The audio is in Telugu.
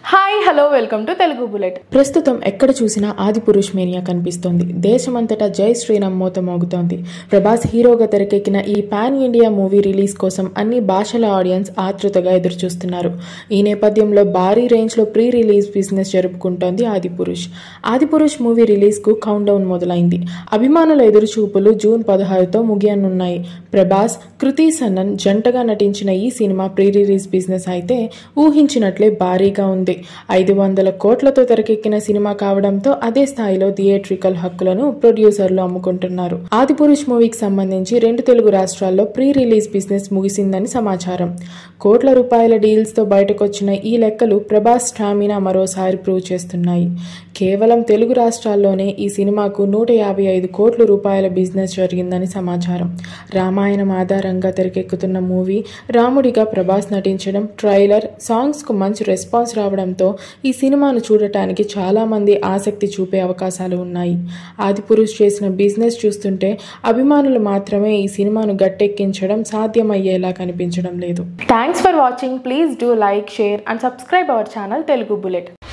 hi hello welcome to Telugu bullet ప్రస్తుతం ఎక్కడ చూసినా ఆది పురుష్ మేనియా కనిపిస్తోంది దేశమంతటా జై శ్రీరామ్ మోత మోగుతోంది ప్రభాస్ హీరోగా తెరకెక్కిన ఈ పాన్ ఇండియా మూవీ రిలీజ్ కోసం అన్ని భాషల ఆడియన్స్ ఆతృతగా ఎదురుచూస్తున్నారు ఈ నేపథ్యంలో భారీ రేంజ్లో pre release business జరుపుకుంటోంది Adipurush Adipurush movie రిలీజ్కు కౌంట్ డౌన్ మొదలైంది అభిమానుల ఎదురుచూపులు జూన్ పదహారుతో ముగియనున్నాయి ప్రభాస్ కృతి సన్నన్ జంటగా నటించిన ఈ సినిమా ప్రీ రిలీజ్ బిజినెస్ అయితే ఊహించినట్లే భారీగా ఉంది ఐదు వందల కోట్లతో తెరకెక్కిన సినిమా కావడంతో అదే స్థాయిలో థియేట్రికల్ హక్కులను ప్రొడ్యూసర్లు అమ్ముకుంటున్నారు ఆదిపురుష్ మూవీకి సంబంధించి రెండు తెలుగు రాష్ట్రాల్లో ప్రీ రిలీజ్ బిజినెస్ ముగిసిందని సమాచారం కోట్ల రూపాయల డీల్స్తో బయటకొచ్చిన ఈ లెక్కలు ప్రభాస్ స్టామినా మరోసారి ప్రూవ్ చేస్తున్నాయి కేవలం తెలుగు రాష్ట్రాల్లోనే ఈ సినిమాకు నూట యాభై ఐదు కోట్ల రూపాయల బిజినెస్ జరిగిందని సమాచారం రామాయణం ఆధారంగా తెరకెక్కుతున్న మూవీ రాముడిగా ప్రభాస్ నటించడం ట్రైలర్ సాంగ్స్కు మంచి రెస్పాన్స్ రావడంతో ఈ సినిమాను చూడటానికి చాలామంది ఆసక్తి చూపే అవకాశాలు ఉన్నాయి ఆదిపురుష్ చేసిన బిజినెస్ చూస్తుంటే అభిమానులు మాత్రమే ఈ సినిమాను గట్టెక్కించడం సాధ్యమయ్యేలా కనిపించడం లేదు thanks for watching please do like share and subscribe our channel Telugu bullet